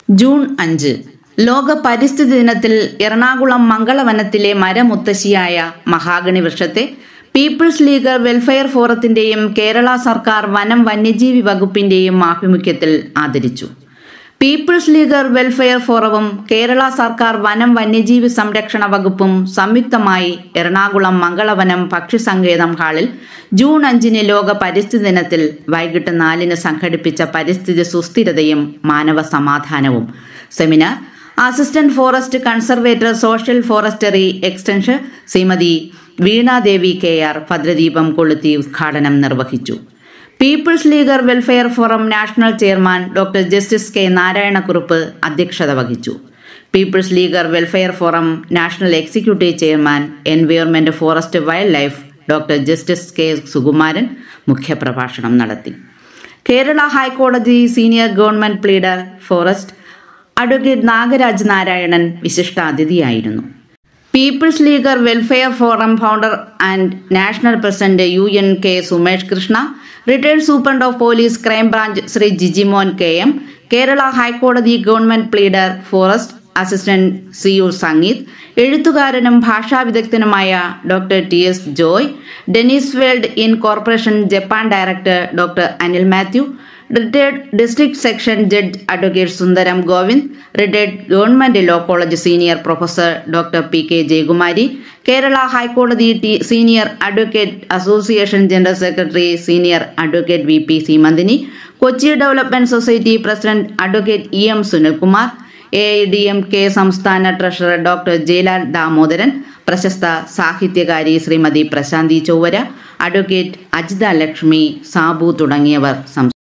June അഞ്ച് ലോക പരിസ്ഥിതി ദിനത്തിൽ എറണാകുളം മംഗളവനത്തിലെ മരമുത്തശ്ശിയായ മഹാഗണി വൃക്ഷത്തെ പീപ്പിൾസ് ലീഗ് വെൽഫെയർ ഫോറത്തിന്റെയും കേരള സർക്കാർ വനം വന്യജീവി വകുപ്പിന്റെയും ആഭിമുഖ്യത്തിൽ ആദരിച്ചു പീപ്പിൾസ് ലീഗ് വെൽഫെയർ ഫോറവും കേരള സർക്കാർ വനം വന്യജീവി സംരക്ഷണ വകുപ്പും സംയുക്തമായി എറണാകുളം മംഗളവനം പക്ഷിസങ്കേതം ഹാളിൽ ജൂൺ അഞ്ചിന് ലോക പരിസ്ഥിതി ദിനത്തിൽ വൈകിട്ട് നാലിന് സംഘടിപ്പിച്ച പരിസ്ഥിതി സുസ്ഥിരതയും മാനവ സമാധാനവും seminar assistant forest conservator social forestry extension Shrimati Veenadevi K R ഭദ്രദീപം കൊളുത്തി ഉദ്ഘാടനം നിർവഹിച്ചു people's league welfare forum national chairman doctor justice K Narayanakurup അധ്യക്ഷത വഹിച്ചു people's league welfare forum national executive chairman environment forest wildlife doctor justice K Sukumaran മുഖ്യപ്രഭാഷണം നടത്തി കേരള ഹൈക്കോടതി senior government pleader forest advocate Nagaraj Narayanan വിശിഷ്ടാതിഥിയായിരുന്നു people's league welfare forum founder and national president U N K Sumesh Krishna retired superintendent of police crime branch Shri Jijimon K M Kerala ഹൈക്കോടതി government pleader forest assistant C U Sangeeth എഴുത്തുകാരനും ഭാഷാ വിദഗ്ധനുമായ doctor T S Joy Denis world in corporation Japan director doctor Anil Mathew retired district section judge advocate Sundaram Govind retired government law college senior professor doctor P K Jayakumari Kerala ഹൈക്കോടതി ടി senior advocate association general secretary senior advocate V P Seemanthini Kochi development society president advocate E M Sunilkumar A I D M K സംസ്ഥാന treasurer doctor Jayalal Damodaran പ്രശസ്ത സാഹിത്യകാരി Shrimati Prashanthi Chowara advocate Ajitha Lakshmi Sabu തുടങ്ങിയവർ സംസാരിച്ചു